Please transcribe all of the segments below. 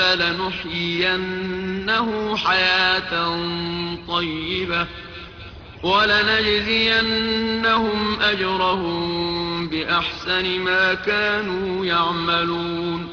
فلنحيينه حياة طيبة ولنجزينهم أجرهم بأحسن ما كانوا يعملون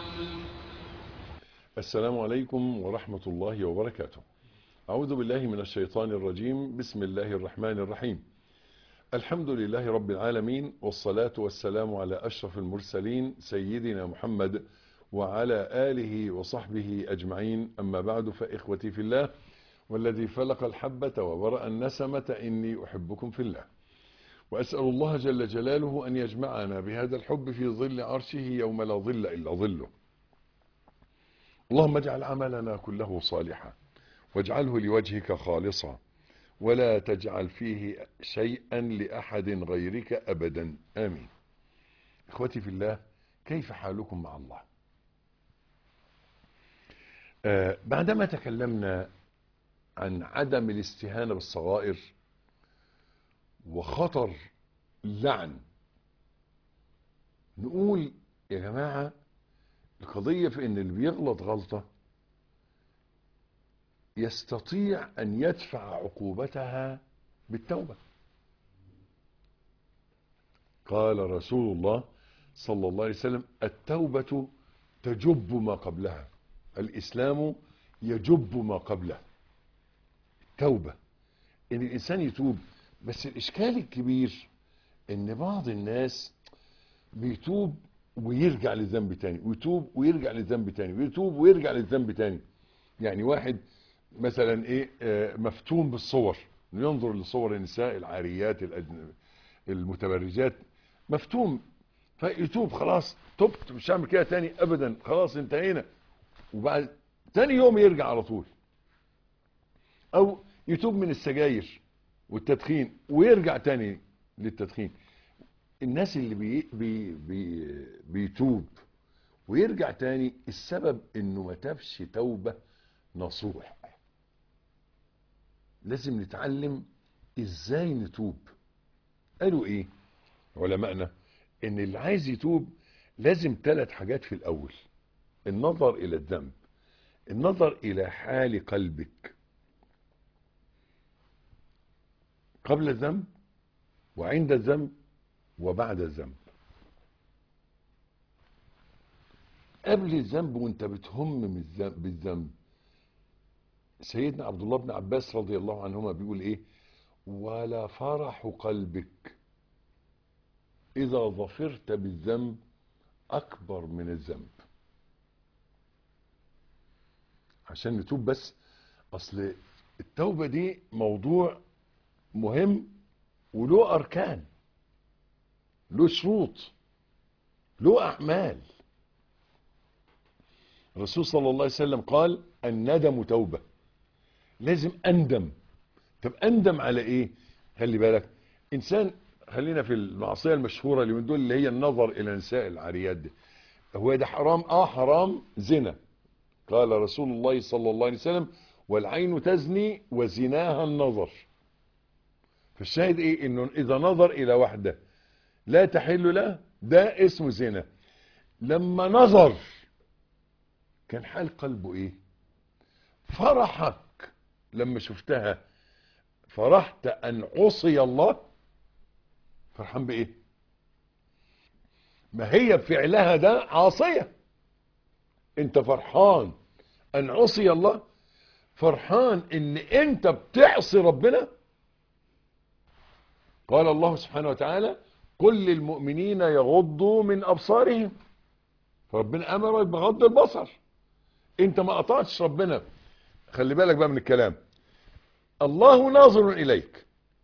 السلام عليكم ورحمة الله وبركاته أعوذ بالله من الشيطان الرجيم بسم الله الرحمن الرحيم الحمد لله رب العالمين والصلاة والسلام على أشرف المرسلين سيدنا محمد وعلى آله وصحبه أجمعين أما بعد فإخوتي في الله والذي فلق الحبة وبرأ النسمة إني أحبكم في الله وأسأل الله جل جلاله أن يجمعنا بهذا الحب في ظل عرشه يوم لا ظل إلا ظله اللهم اجعل عملنا كله صالحا واجعله لوجهك خالصا ولا تجعل فيه شيئا لأحد غيرك أبدا آمين إخوتي في الله كيف حالكم مع الله آه بعدما تكلمنا عن عدم الاستهانة بالصغائر وخطر اللعن نقول يا جماعة القضية في ان اللي بيغلط غلطة يستطيع ان يدفع عقوبتها بالتوبة قال رسول الله صلى الله عليه وسلم التوبة تجب ما قبلها الإسلام يجب ما قبله التوبة ان الانسان يتوب بس الاشكال الكبير ان بعض الناس بيتوب ويرجع للذنب تاني ويتوب ويرجع للذنب تاني ويتوب ويرجع للذنب تاني يعني واحد مثلا ايه آه مفتون بالصور ينظر لصور النساء العاريات الأجن... المتبرجات مفتون فيتوب خلاص تبت مش هعمل كده تاني ابدا خلاص انتهينا وبعد تاني يوم يرجع على طول او يتوب من السجاير والتدخين ويرجع تاني للتدخين الناس اللي بي بي بي بيتوب ويرجع تاني السبب انه ما تابش توبة نصوح لازم نتعلم ازاي نتوب قالوا ايه علماءنا ان اللي عايز يتوب لازم ثلاث حاجات في الاول النظر الى الذنب النظر الى حال قلبك قبل الذنب وعند الذنب وبعد الذنب قبل الذنب وانت بتهم بالذنب سيدنا عبد الله بن عباس رضي الله عنهما بيقول ايه ولا فرح قلبك اذا ظفرت بالذنب اكبر من الذنب عشان نتوب بس اصل التوبة دي موضوع مهم وله اركان له شروط له اعمال الرسول صلى الله عليه وسلم قال الندم توبة لازم اندم طب اندم على ايه خلي بالك انسان خلينا في المعصية المشهورة اللي من دول اللي هي النظر الى نساء العريات دي هو ده حرام اه حرام زنا قال رسول الله صلى الله عليه وسلم والعين تزني وزناها النظر فالشاهد ايه انه اذا نظر الى واحدة لا تحل له ده اسمه زنا لما نظر كان حال قلبه ايه فرحك لما شفتها فرحت ان عصي الله فرحان بايه ما هي بفعلها ده عاصية انت فرحان ان عصي الله فرحان ان انت بتعصي ربنا قال الله سبحانه وتعالى كل للمؤمنين يغضوا من ابصارهم فربنا امرك بغض البصر انت ما قطعتش ربنا خلي بالك بقى من الكلام الله ناظر اليك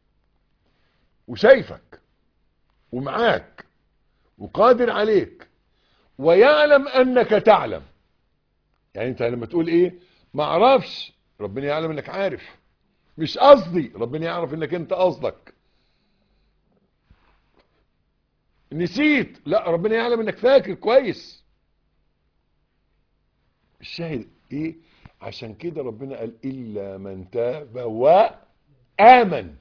وشايفك ومعاك وقادر عليك ويعلم انك تعلم يعني انت لما تقول ايه ما اعرفش ربنا يعلم انك عارف مش قصدي ربنا يعرف انك انت قصدك نسيت لا ربنا يعلم انك فاكر كويس الشاهد ايه عشان كده ربنا قال الا من تاب وامن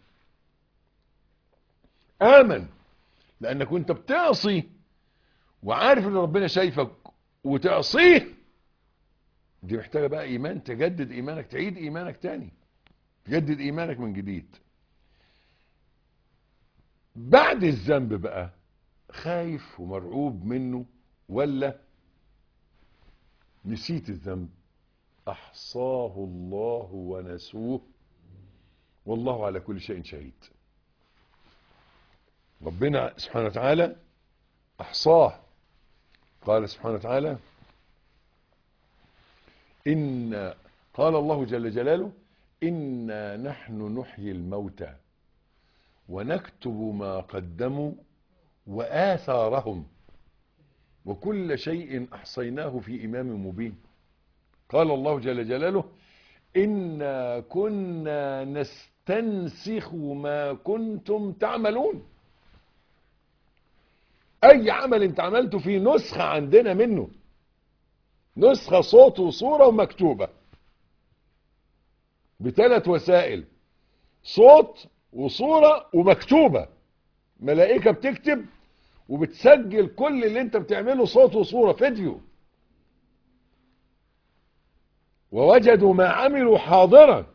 امن لانك وانت بتعصي وعارف ان ربنا شايفك وتعصيه دي محتاجة بقى ايمان تجدد ايمانك تعيد ايمانك تاني تجدد ايمانك من جديد بعد الذنب بقى خايف ومرعوب منه ولا نسيت الذنب احصاه الله ونسوه والله على كل شيء شهيد ربنا سبحانه وتعالى احصاه قال سبحانه وتعالى إن قال الله جل جلاله إنا نحن نحيي الموتى ونكتب ما قدموا وآثارهم وكل شيء أحصيناه في إمام مبين قال الله جل جلاله إنا كنا نستنسخ ما كنتم تعملون أي عمل انت عملته في نسخة عندنا منه نسخة صوت وصورة ومكتوبة بثلاث وسائل صوت وصورة ومكتوبة ملائكة بتكتب وبتسجل كل اللي انت بتعمله صوت وصورة فيديو ووجدوا ما عملوا حاضرا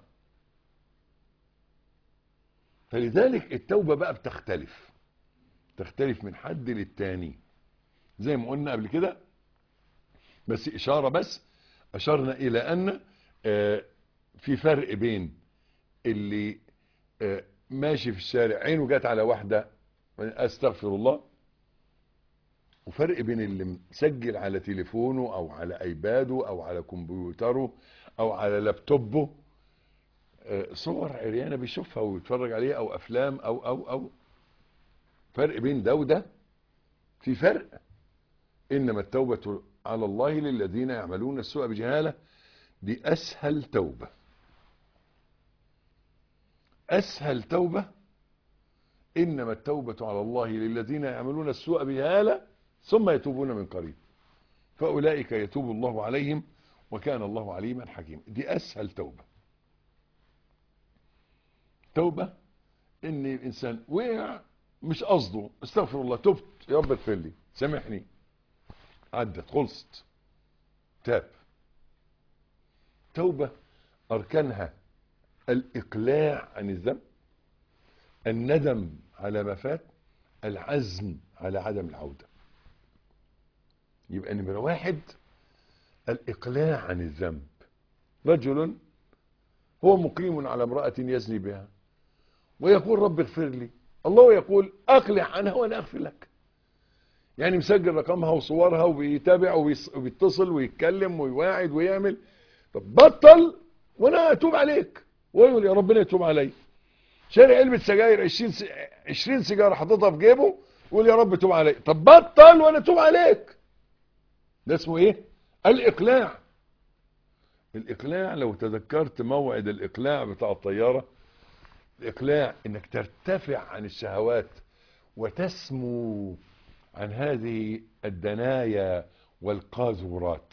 فلذلك التوبة بقى بتختلف تختلف من حد للتاني زي ما قلنا قبل كده بس إشارة بس أشرنا إلى أن آه، في فرق بين اللي آه، ماشي في الشارع عينه جت على واحدة أستغفر الله وفرق بين اللي مسجل على تليفونه أو على أيباده أو على كمبيوتره أو على لابتوبه آه، صور عريانة بيشوفها ويتفرج عليها أو أفلام أو أو أو فرق بين ده وده في فرق إنما التوبة على الله للذين يعملون السوء بجهالة دي أسهل توبة أسهل توبة إنما التوبة على الله للذين يعملون السوء بجهالة ثم يتوبون من قريب فأولئك يتوب الله عليهم وكان الله عليما حكيما دي أسهل توبة توبة إن الإنسان وقع مش قصده استغفر الله تبت يا رب اغفر لي سامحني عدت خلصت تاب توبة أركانها الإقلاع عن الذنب الندم على ما فات العزم على عدم العودة يبقى نمرة واحد الإقلاع عن الذنب رجل هو مقيم على امرأة يزني بها ويقول رب اغفر لي الله يقول أقلع عنها وأنا أغفر لك يعني مسجل رقمها وصورها وبيتابع وبيص- وبيتصل ويتكلم ويواعد ويعمل طب بطل وانا اتوب عليك ويقول يا ربنا يتوب علي شاري علبة سجاير 20 س... 20 سيجارة حاططها في جيبه ويقول يا رب توب علي طب بطل وانا اتوب عليك ده اسمه ايه الاقلاع الاقلاع لو تذكرت موعد الاقلاع بتاع الطيارة الاقلاع انك ترتفع عن الشهوات وتسمو عن هذه الدنايا والقاذورات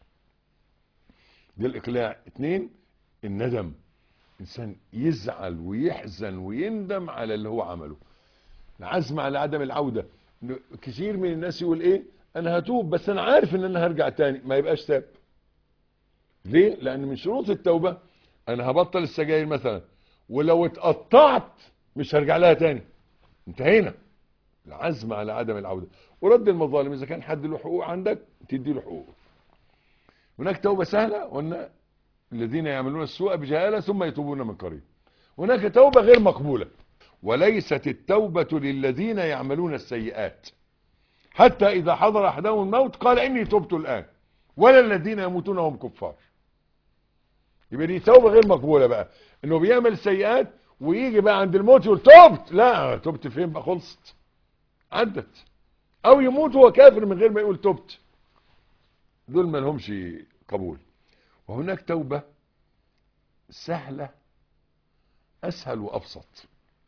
ده الإقلاع اتنين الندم إنسان يزعل ويحزن ويندم على اللي هو عمله العزم على عدم العودة إنه كثير من الناس يقول ايه انا هتوب بس انا عارف ان انا هرجع تاني ما يبقاش تاب ليه لان من شروط التوبة انا هبطل السجاير مثلا ولو اتقطعت مش هرجع لها تاني انتهينا العزم على عدم العودة ورد المظالم إذا كان حد له حقوق عندك تدي له حقوقه هناك توبة سهلة قلنا الذين يعملون السوء بجهالة ثم يتوبون من قريب هناك توبة غير مقبولة وليست التوبة للذين يعملون السيئات حتى إذا حضر أحدهم الموت قال إني تبت الآن ولا الذين يموتون وهم كفار يبقى دي توبة غير مقبولة بقى انه بيعمل سيئات ويجي بقى عند الموت يقول تبت لا تبت فين بقى خلصت عدت او يموت وهو كافر من غير ما يقول تبت دول ما لهمش قبول وهناك توبة سهلة اسهل وابسط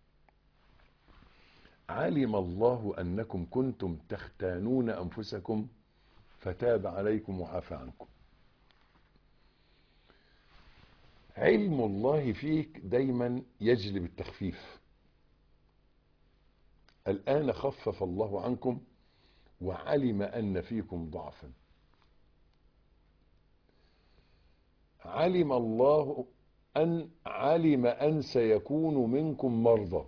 علم الله انكم كنتم تختانون انفسكم فتاب عليكم وعفى عنكم علم الله فيك دايما يجلب التخفيف الآن خفف الله عنكم وعلم أن فيكم ضعفا علم الله أن علم أن سيكون منكم مرضى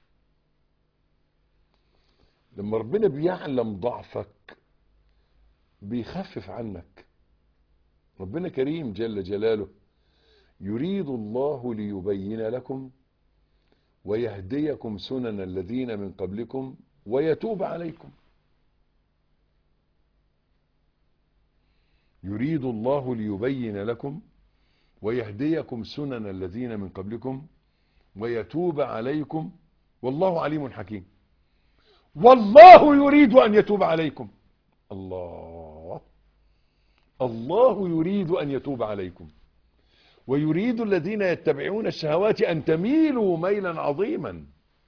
لما ربنا بيعلم ضعفك بيخفف عنك ربنا كريم جل جلاله يريد الله ليبين لكم ويهديكم سنن الذين من قبلكم ويتوب عليكم يريد الله ليبين لكم ويهديكم سنن الذين من قبلكم ويتوب عليكم والله عليم حكيم والله يريد أن يتوب عليكم الله الله يريد أن يتوب عليكم ويريد الذين يتبعون الشهوات أن تميلوا ميلا عظيما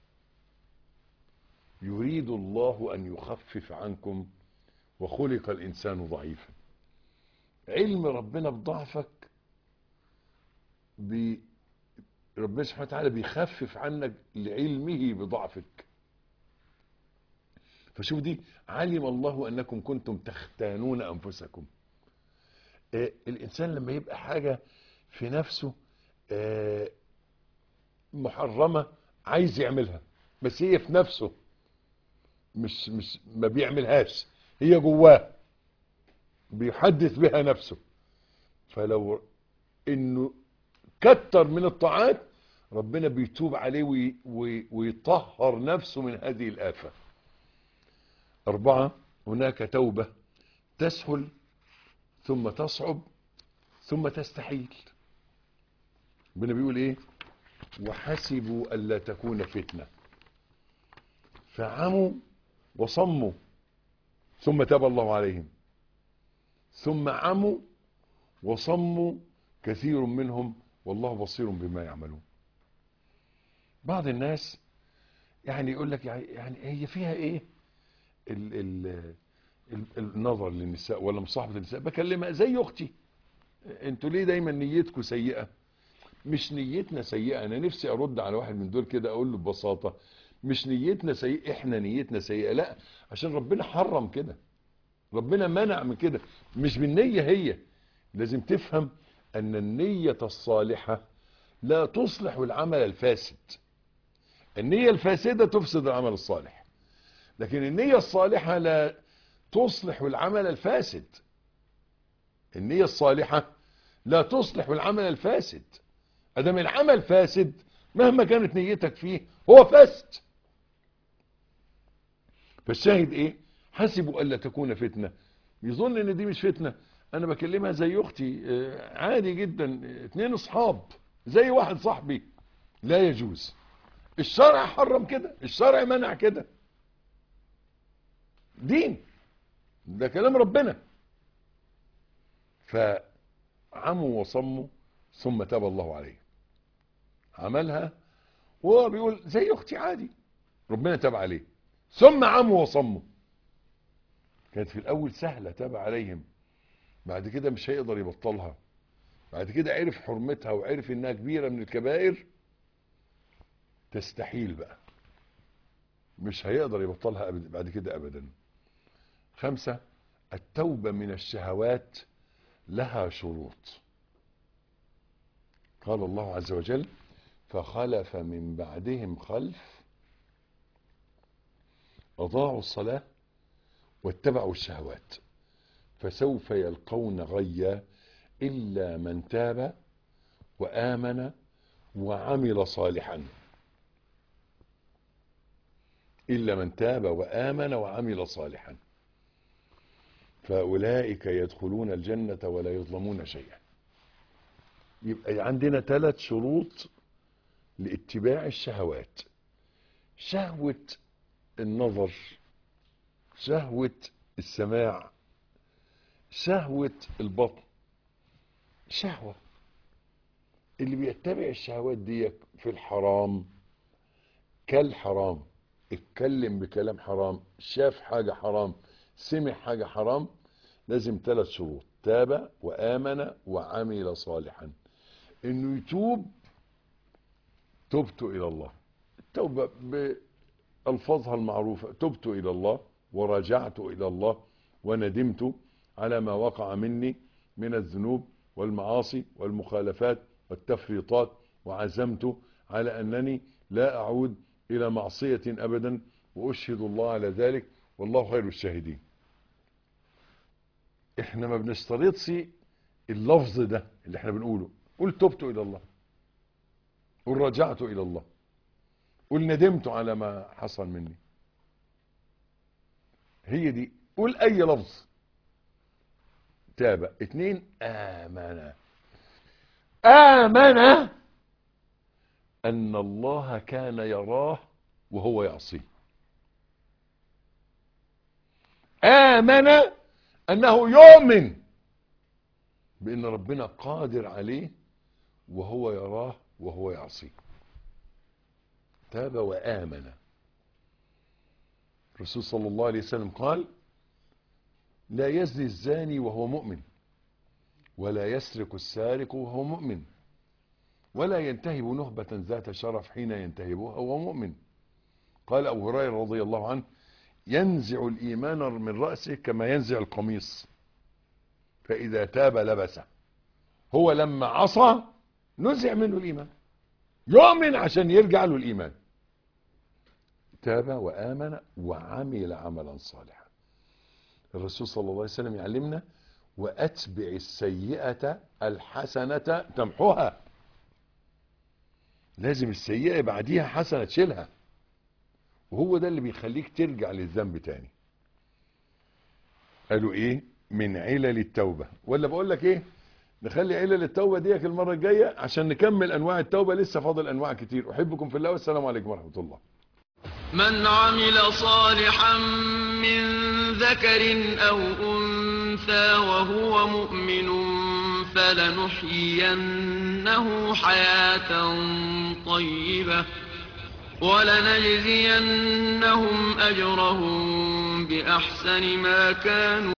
يريد الله أن يخفف عنكم وخلق الإنسان ضعيفا علم ربنا بضعفك بي ربنا سبحانه وتعالى بيخفف عنك لعلمه بضعفك فشوف دي علم الله أنكم كنتم تختانون أنفسكم آه الإنسان لما يبقى حاجة في نفسه آه محرمة عايز يعملها بس هي في نفسه مش مش ما بيعملهاش هي جواه بيحدث بها نفسه فلو انه كتر من الطاعات ربنا بيتوب عليه وي وي ويطهر نفسه من هذه الآفة أربعة هناك توبة تسهل ثم تصعب ثم تستحيل ربنا بيقول ايه وحسبوا ألا تكون فتنة فعموا وصموا ثم تاب الله عليهم ثم عموا وصموا كثير منهم والله بصير بما يعملون بعض الناس يعني يقول لك يعني هي فيها ايه ال ال ال النظر للنساء ولا مصاحبة النساء بكلمها زي اختي انتوا ليه دايما نيتكم سيئة مش نيتنا سيئة انا نفسي ارد على واحد من دول كده اقول له ببساطة مش نيتنا سيئة احنا نيتنا سيئة لا عشان ربنا حرم كده ربنا منع من كده مش بالنية هي لازم تفهم ان النية الصالحة لا تصلح العمل الفاسد النية الفاسدة تفسد العمل الصالح لكن النية الصالحة لا تصلح العمل الفاسد النية الصالحة لا تصلح العمل الفاسد ادام العمل فاسد مهما كانت نيتك فيه هو فاسد فالشاهد ايه حسبوا الا تكون فتنة يظن ان دي مش فتنة انا بكلمها زي اختي عادي جدا اتنين اصحاب زي واحد صاحبي لا يجوز الشرع حرم كده الشرع منع كده دين ده كلام ربنا فعموا وصموا ثم تاب الله عليه عملها وهو بيقول زي اختي عادي ربنا تاب عليه ثم عموا وصموا كانت في الاول سهلة تاب عليهم بعد كده مش هيقدر يبطلها بعد كده عرف حرمتها وعرف انها كبيرة من الكبائر تستحيل بقى مش هيقدر يبطلها أبدا بعد كده ابدا خمسة التوبة من الشهوات لها شروط قال الله عز وجل فخلف من بعدهم خلف أضاعوا الصلاة واتبعوا الشهوات فسوف يلقون غيا إلا من تاب وآمن وعمل صالحا إلا من تاب وآمن وعمل صالحا فأولئك يدخلون الجنة ولا يظلمون شيئا يبقى عندنا ثلاث شروط لاتباع الشهوات شهوة النظر شهوة السماع شهوة البطن شهوة اللي بيتبع الشهوات دي في الحرام كالحرام اتكلم بكلام حرام شاف حاجة حرام سمع حاجة حرام لازم ثلاث شروط تاب وآمن وعمل صالحا انه يتوب تبت الى الله التوبة بألفاظها المعروفة تبت الى الله ورجعت الى الله وندمت على ما وقع مني من الذنوب والمعاصي والمخالفات والتفريطات وعزمت على أنني لا أعود إلى معصية أبدا وأشهد الله على ذلك والله خير الشاهدين احنا ما بنستريطش اللفظ ده اللي احنا بنقوله قل تبت إلى الله قل رجعت إلى الله قل ندمت على ما حصل مني هي دي قل أي لفظ تاب اتنين آمن آمن أن الله كان يراه وهو يعصيه آمن أنه يؤمن بأن ربنا قادر عليه وهو يراه وهو يعصيه تاب وآمن الرسول صلى الله عليه وسلم قال لا يزني الزاني وهو مؤمن ولا يسرق السارق وهو مؤمن ولا ينتهب نهبة ذات شرف حين ينتهبها وهو مؤمن قال أبو هريرة رضي الله عنه ينزع الإيمان من رأسه كما ينزع القميص فإذا تاب لبسه هو لما عصى نزع منه الإيمان يؤمن عشان يرجع له الإيمان تاب وآمن وعمل عملا صالحا الرسول صلى الله عليه وسلم يعلمنا وأتبع السيئة الحسنة تمحوها لازم السيئة بعديها حسنة تشيلها وهو ده اللي بيخليك ترجع للذنب تاني قالوا ايه من علل التوبة ولا بقول لك ايه نخلي علل التوبة ديك المرة الجاية عشان نكمل انواع التوبة لسه فاضل انواع كتير احبكم في الله والسلام عليكم ورحمة الله من عمل صالحا من ذكر أو أنثى وهو مؤمن فلنحيينه حياة طيبة ولنجزينهم أجرهم بأحسن ما كانوا